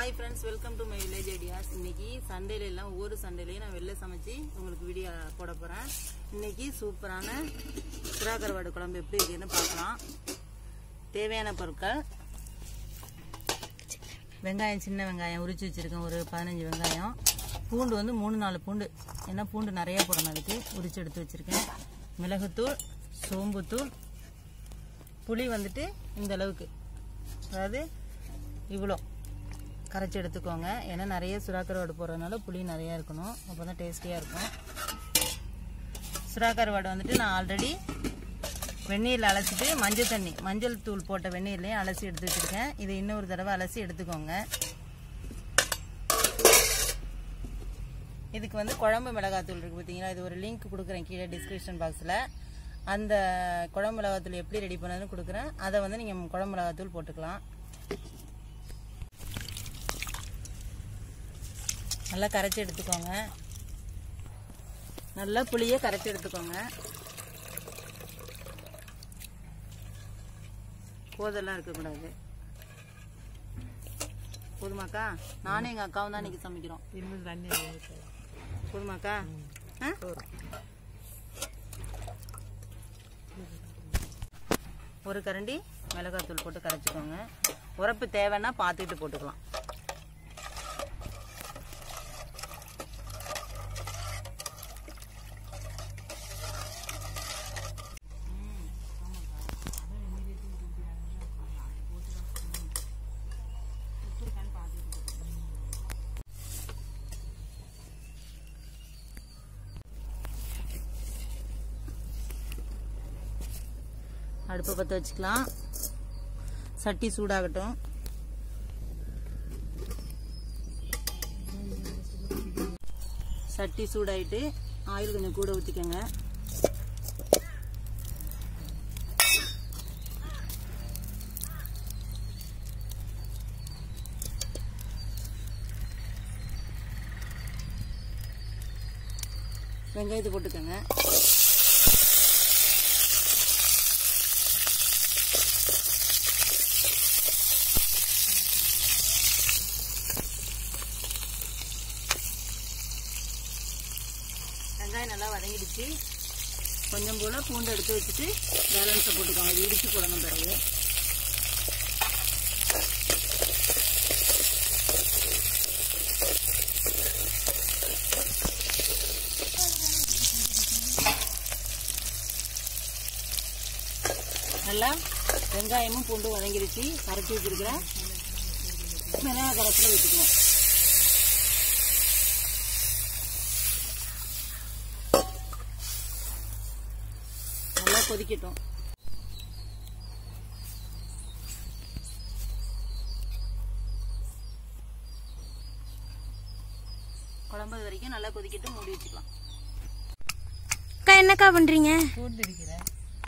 Hi friends welcome to my village ideas இன்னைக்கு சண்டேல எல்லாம் ஒவ்வொரு சண்டேலையும் நான் வெளில சமைச்சு உங்களுக்கு வீடியோ போட போறேன் இன்னைக்கு சூப்பரான சுறா கருவாடு குழம்பு எப்படி இருக்குன்னு பார்க்கலாம் தேவையான பொருட்கள் வெங்காயம் சின்ன வெங்காயம் உரிச்சு வச்சிருக்கேன் ஒரு பதினஞ்சு வெங்காயம் பூண்டு வந்து மூணு நாலு பூண்டு ஏன்னா பூண்டு நிறைய போடணும் அதுக்கு உரிச்சு எடுத்து வச்சிருக்கேன் மிளகுத்தூள் சோம்புத்தூள் புளி வந்துட்டு இந்த அளவுக்கு அதாவது இவ்வளோ கரைச்சி எடுத்துக்கோங்க ஏன்னா நிறைய சுறாக்கருவாடு போடுறதுனால புளி நிறையா இருக்கணும் அப்போ தான் டேஸ்டியாக இருக்கும் சுறாக்கருவாடு வந்துட்டு நான் ஆல்ரெடி வெந்நீரில் அலசிட்டு மஞ்சள் தண்ணி மஞ்சள் தூள் போட்ட வெந்நீர்லேயும் அலசி எடுத்து வச்சுருக்கேன் இதை இன்னொரு தடவை அலசி எடுத்துக்கோங்க இதுக்கு வந்து குழம்பு மிளகாத்தூள் இருக்குது பார்த்தீங்களா இது ஒரு லிங்க் கொடுக்குறேன் கீழே டிஸ்கிரிப்ஷன் பாக்ஸில் அந்த குழம்பு மிளகாத்தூள் எப்படி ரெடி பண்ணதுன்னு கொடுக்குறேன் அதை வந்து நீங்கள் குழம்பு மிளகாத்தூள் போட்டுக்கலாம் நல்லா கரைச்சி எடுத்துக்கோங்க நல்லா புளியை கரைச்சி எடுத்துக்கோங்க கோதெல்லாம் இருக்கக்கூடாது போதுமாக்கா நானும் எங்கள் அக்காவும் தான் இன்னைக்கு சமைக்கிறோம் இன்னும் தண்ணி போதுமாக்கா ஆ ஒரு கரண்டி மிளகாத்தூள் போட்டு கரைச்சிக்கோங்க உரப்பு தேவைன்னா பார்த்துக்கிட்டு போட்டுக்கலாம் அடுப்பை பற்ற வச்சுக்கலாம் சட்டி சூடாகட்டும் சட்டி சூடாயிட்டு ஆயில் கொஞ்சம் கூட ஊற்றிக்கோங்க வெங்காயத்தை போட்டுக்கோங்க வெங்காயம் நல்லா வதங்கிடுச்சு கொஞ்சம் போல் பூண்டு எடுத்து வச்சுட்டு பேலன்ஸை போட்டுக்கோங்க இது இடிச்சு போடணும் பிறகு நல்லா வெங்காயமும் பூண்டும் வதங்கிடுச்சு கரைச்சி வச்சிருக்கிற மிளகா கரைச்சில் ஊற்றிக்குவோம் நல்லா கொதிக்கட்டும் குழம்பு இது வரைக்கும் நல்லா கொதிக்கட்டும் மூடி வச்சுக்கலாம் அக்கா என்னக்கா பண்றீங்க கூண்டு அடிக்கிறேன்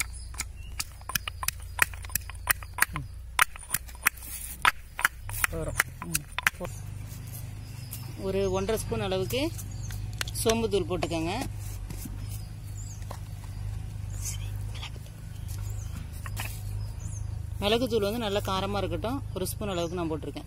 வரும் ஒரு ஒன்றரை ஸ்பூன் அளவுக்கு சோம்புத்தூள் போட்டுக்கோங்க மிளகுத்தூள் வந்து நல்லா காரமாக இருக்கட்டும் ஒரு ஸ்பூன் அளவுக்கு நான் போட்டிருக்கேன்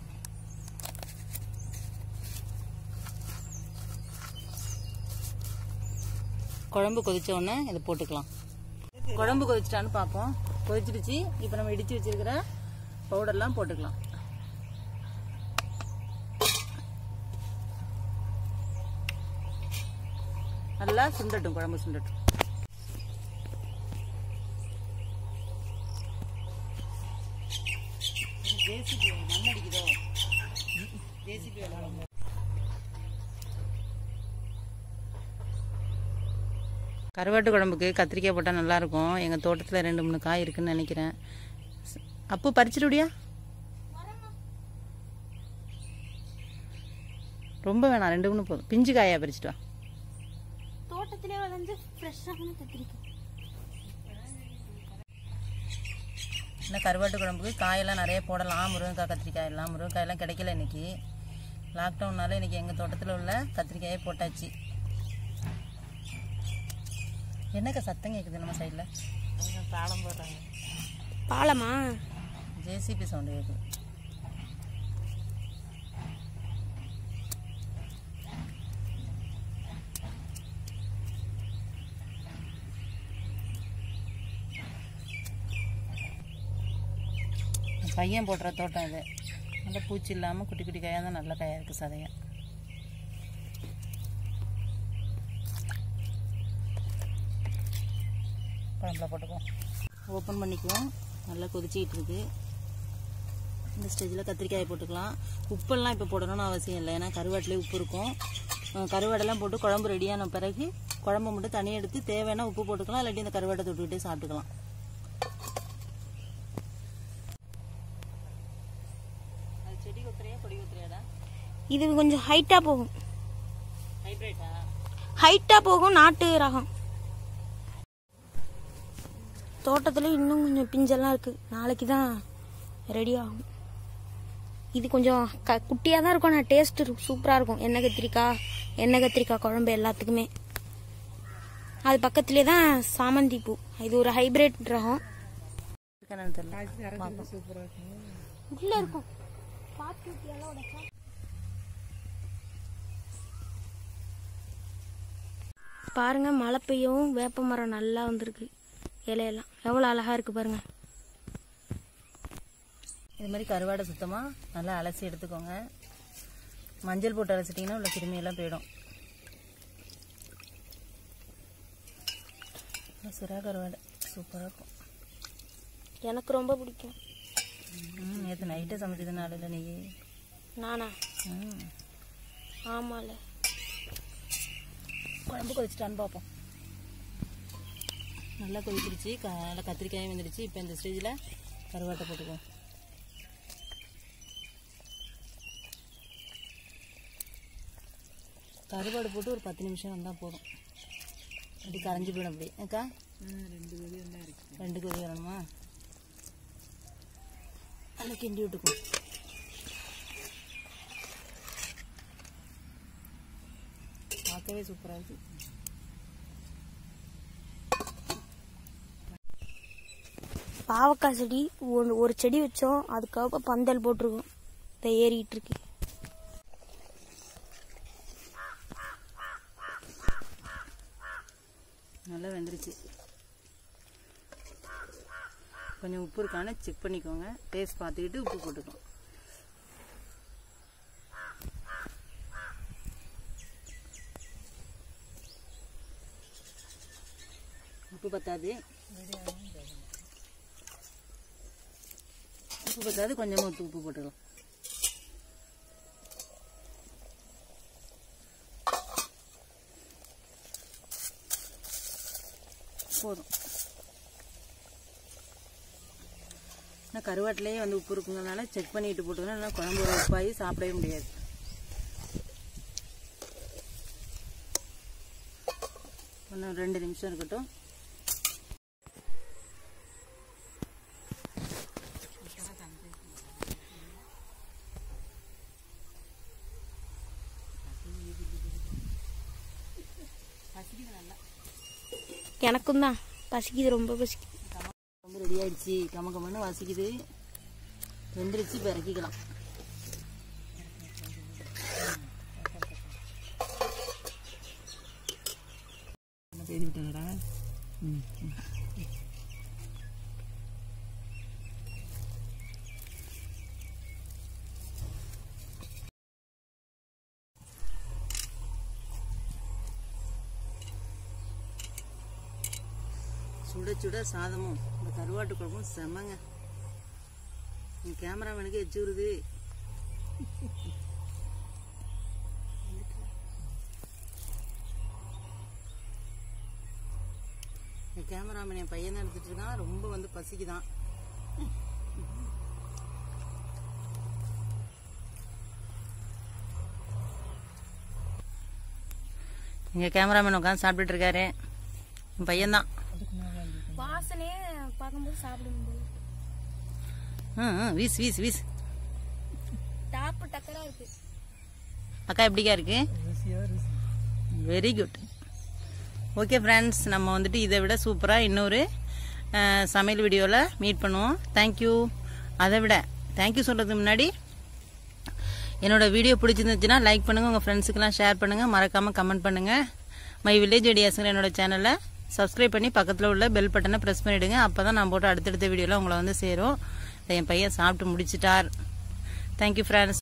குழம்பு கொதிச்ச உடனே இதை போட்டுக்கலாம் குழம்பு கொதிச்சிட்டான்னு பார்ப்போம் கொதிச்சிடுச்சு இப்போ நம்ம இடிச்சு வச்சிருக்கிற பவுடர்லாம் போட்டுக்கலாம் நல்லா சுண்டட்டும் குழம்பு சுண்டட்டும் ஜேசிபி மண் அடிக்குதோ ஜேசிபி கருவாட்டு குழம்புக்கு கத்திரிக்காய் போட்டால் நல்லாயிருக்கும் எங்கள் தோட்டத்தில் ரெண்டு மூணு காய் இருக்குன்னு நினைக்கிறேன் ஸ்- அப்பு பறிச்சிடுடியா ரொம்ப வேணாம் ரெண்டு மூணு போதும் பிஞ்சு காயா பறிச்சிட்டு வா தோட்டத்திலே வளர்ந்து ஃப்ரெஷ்ஷான கத்திரிக்காய் இன்னும் கருவாட்டு குழம்புக்கு காயெல்லாம் நிறைய போடலாம் முருங்கைக்காய் கத்திரிக்காய் எல்லாம் முருங்கைக்காயெல்லாம் கிடைக்கல இன்னைக்கு லாக்டவுன்னால இன்னைக்கு எங்கள் தோட்டத்தில் உள்ள கத்திரிக்காயே போட்டாச்சு என்னக்கா சத்தம் கேட்குது நம்ம சைடில் தாளம் போடுறாங்க பாலமா ஜேசிபி சவுண்டு கேட்குது பையன் போடுற தோட்டம் இது நல்ல பூச்சி இல்லாமல் குட்டி குட்டி காயாக தான் நல்ல காயாக இருக்குது சதையாக குழம்புல போட்டுக்குவோம் ஓப்பன் பண்ணிக்குவோம் நல்லா கொதிச்சிக்கிட்டு இருக்கு இந்த ஸ்டேஜில் கத்திரிக்காயை போட்டுக்கலாம் உப்பெல்லாம் இப்போ போடணும்னு அவசியம் இல்லை ஏன்னா கருவாட்டிலே உப்பு இருக்கும் அஹ் கருவாடெல்லாம் போட்டு குழம்பு ரெடியான பிறகு குழம்பு மட்டும் தனியாக எடுத்து தேவைன்னா உப்பு போட்டுக்கலாம் இல்லாட்டி இந்த கருவாட்டை தொட்டுக்கிட்டே சாப்பிட்டுக்கலாம் அது செடி கொத்துறையா கொடி கொத்துறையாடா இது கொஞ்சம் ஹைட்டாக போகும் ஹைப்ரிட்டா ஹைட்டாக போகும் நாட்டு ரகம் தோட்டத்தில் இன்னும் கொஞ்சம் பிஞ்செல்லாம் இருக்குது நாளைக்கு தான் ரெடி ஆகும் இது கொஞ்சம் க குட்டியாக தான் இருக்கும் ஆனால் டேஸ்ட்டு சூப்பராக இருக்கும் எண்ணெய் கத்திரிக்காய் எண்ணெய் கத்திரிக்காய் குழம்பு எல்லாத்துக்குமே அது பக்கத்துலேயே தான் சாமந்தி பூ இது ஒரு ஹைபிரிட் ரகம் இருக்கானு தெரியல பார்ப்போம். உள்ளே இருக்கும் பாத்து ஊத்தியாலும் உடைச்சா பாருங்க மழை பெய்யவும் வேப்ப மரம் நல்லா வந்திருக்கு இலையெல்லாம் எவ்வளோ அழகா இருக்கு பாருங்க இது மாதிரி கருவாடை சுத்தமாக நல்லா அலசி எடுத்துக்கோங்க மஞ்சள் போட்டு அலசிட்டிங்கன்னா உள்ள கிருமியெல்லாம் போயிடும் சுறா கருவாடை சூப்பராக இருக்கும் எனக்கு ரொம்ப பிடிக்கும் ம் நேற்று நைட்டே சமைச்சதுனால இல்லை நீ நானா ம் ஆமால குழம்பு கொதிச்சிட்டான்னு பார்ப்போம் நல்லா கொதிச்சிருச்சு க நல்லா கத்திரிக்காயும் வந்துடுச்சு இப்போ இந்த ஸ்டேஜில் கருவாட்டை போட்டுக்குவோம் கருவாடு போட்டு ஒரு பத்து நிமிஷம் வந்தால் போதும் அப்படி கரைஞ்சி போயிடும் அப்படி அக்கா ரெண்டு கொதி வரணுமா நல்லா கிண்டி விட்டுக்குவோம் பார்க்கவே சூப்பராக இருக்குது பாவக்காய் செடி ஒரு ஒரு செடி வச்சோம் அதுக்காக பந்தல் போட்டிருக்கோம் இதை ஏறிட்டு இருக்கு நல்லா வெந்துருச்சு கொஞ்சம் உப்பு இருக்கான்னு செக் பண்ணிக்கோங்க டேஸ்ட் பார்த்துக்கிட்டு உப்பு போட்டுக்கோங்க உப்பு பத்தாது உப்பு பத்தாது கொஞ்சமாக உப்பு உப்பு போட்டுக்கலாம் போதும் ஆனால் கருவாட்டிலேயே வந்து உப்பு இருக்குங்கிறதுனால செக் பண்ணிட்டு போட்டுக்கணும் இல்லைன்னா குழம்பு ஒரு உப்பாகி சாப்பிடவே முடியாது இன்னும் ரெண்டு நிமிஷம் இருக்கட்டும் எனக்கும் தான் பசிக்குது ரொம்ப பசிக்குது குழம்பு ரெடி ஆயிடுச்சு கம கமன்னு வசிக்குது வெந்துருச்சு இப்போ இறக்கிக்கலாம் செய்து விட்டாங்கடா ம் ம். சுட சுட சாதமும் இந்த கருவாட்டு குழம்பும் செமங்க என் கேமராமேனுக்கு எச்சு வருது என் கேமராமேன் என் பையன் தான் எடுத்துட்டு இருக்கான் ரொம்ப வந்து பசிக்குதான் எங்க கேமராமேன் உட்காந்து சாப்பிட்டுட்டு இருக்காரு என் பையன்தான் வாசனையே பார்க்கும்போது சாப்பிட முடியாது ம் ம், வீஸ் வீஸ் வீஸ் டாப்பு டக்கரா இருக்கு அக்கா எப்படிக்கா இருக்கு வெரி குட் ஓகே ஃப்ரெண்ட்ஸ் நம்ம வந்துட்டு இதை விட சூப்பராக இன்னொரு அஹ், சமையல் வீடியோவில் மீட் பண்ணுவோம் தேங்க்யூ அதை விட தேங்க்யூ சொல்கிறதுக்கு முன்னாடி என்னோட வீடியோ பிடிச்சிருந்துச்சுன்னா லைக் பண்ணுங்கள் உங்கள் ஃப்ரெண்ட்ஸுக்கெல்லாம் ஷேர் பண்ணுங்கள் மறக்காமல் கமெண்ட் பண்ணுங்கள் மை வில்லேஜ் ஐடியாஸுங்கிற என்னோட சேனலை சப்ஸ்கிரைப் பண்ணி பக்கத்தில் உள்ள பெல் பட்டனை ப்ரெஸ் பண்ணிவிடுங்க அப்போ தான் நான் போட்டு அடுத்தடுத்த வீடியோவில் உங்களை வந்து சேரும் இதை என் பையன் சாப்பிட்டு முடிச்சிட்டார் தேங்க்யூ ஃப்ரெண்ட்ஸ்